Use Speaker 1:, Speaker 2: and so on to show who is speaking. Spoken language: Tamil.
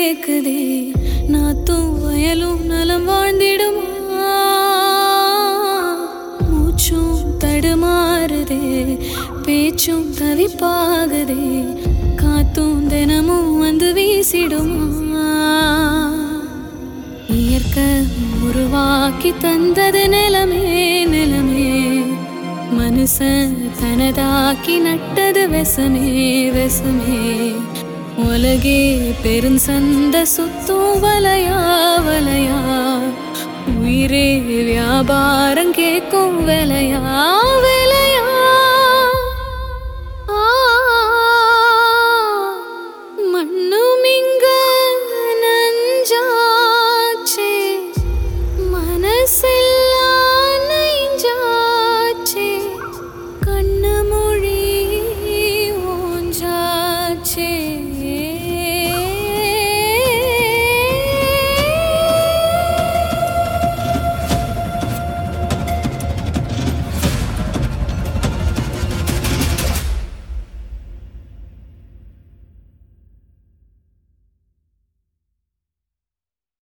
Speaker 1: கேக்குதே நாத்தும் வயலும் நலம் வாழ்ந்திடுமா மூச்சும் தடுமாறுதே பேச்சும் தவிப்பாகுதே காத்தும் தினமும் வந்து வீசிடுமா இயற்கை உருவாக்கி தந்தது நிலமே நிலமே மனுஷன் தனதாக்கி நட்டது வெசமே வெசமே உலகே பெருஞ்சந்த சுத்தும் வலையா வலையா உயிரே வியாபாரம் கேட்கும் விலையா விலையா ஆ, மண்ணு